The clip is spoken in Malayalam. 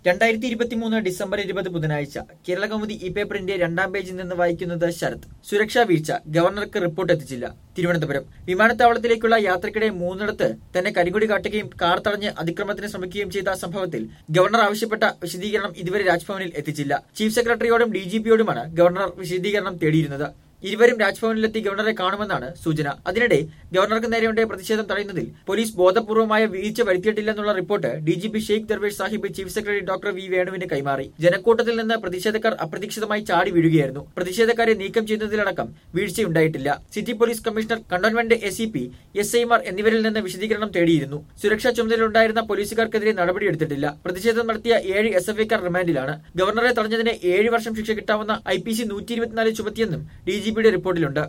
രണ്ടായിരത്തി ഇരുപത്തിമൂന്ന് ഡിസംബർ ഇരുപത് ബുധനാഴ്ച കേരള കൗമുദി ഇ പേപ്പറിന്റെ രണ്ടാം പേജിൽ നിന്ന് വായിക്കുന്നത് ശരത് സുരക്ഷാ വീഴ്ച ഗവർണർക്ക് റിപ്പോർട്ട് എത്തിച്ചില്ല തിരുവനന്തപുരം വിമാനത്താവളത്തിലേക്കുള്ള യാത്രക്കിടെ മൂന്നിടത്ത് തന്നെ കരിങ്കൊടി കാട്ടുകയും കാർ തടഞ്ഞ് അതിക്രമത്തിന് ശ്രമിക്കുകയും ചെയ്ത സംഭവത്തിൽ ഗവർണർ ആവശ്യപ്പെട്ട വിശദീകരണം ഇതുവരെ രാജ്ഭവനിൽ എത്തിച്ചില്ല ചീഫ് സെക്രട്ടറിയോടും ഡി ജി പിയോടുമാണ് ഗവർണർ വിശദീകരണം തേടിയിരുന്നത് ഇരുവരും രാജ്ഭവനിലെത്തി ഗവർണറെ കാണുമെന്നാണ് സൂചന അതിനിടെ ഗവർണർക്ക് നേരെയുണ്ടായ പ്രതിഷേധം തടയുന്നതിൽ പോലീസ് ബോധപൂർവമായ വീഴ്ച വരുത്തിയിട്ടില്ലെന്നുള്ള report D G P Sheikh Darvesh Sahib chief secretary doctor V വേണുവിന് കൈമാറി ജനക്കൂട്ടത്തിൽ നിന്ന് പ്രതിഷേധക്കാർ അപ്രതീക്ഷിതമായി ചാടി വീഴുകയായിരുന്നു പ്രതിഷേധക്കാരെ നീക്കം ചെയ്യുന്നതിലടക്കം വീഴ്ചയുണ്ടായിട്ടില്ല city police commissioner cantonment S C P S ഐമാർ എന്നിവരിൽ നിന്ന് വിശദീകരണം തേടിയിരുന്നു സുരക്ഷാ ചുമതലയുണ്ടായിരുന്ന പോലീസുകാർക്കെതിരെ നടപടിയെടുത്തിട്ടില്ല പ്രതിഷേധം നടത്തിയ ഏഴ് എസ് എഫ് ഐക്കാർ റിമാൻഡിലാണ് ഗവർണറെ തടഞ്ഞതിന് ഏഴ് വർഷം ശിക്ഷ കിട്ടാവുന്ന ഐ പി സി നൂറ്റി ഇരുപത്തിനാല് ചുമത്തിയെന്നും ഡി ജി പിയുടെ റിപ്പോർട്ടിലുണ്ട്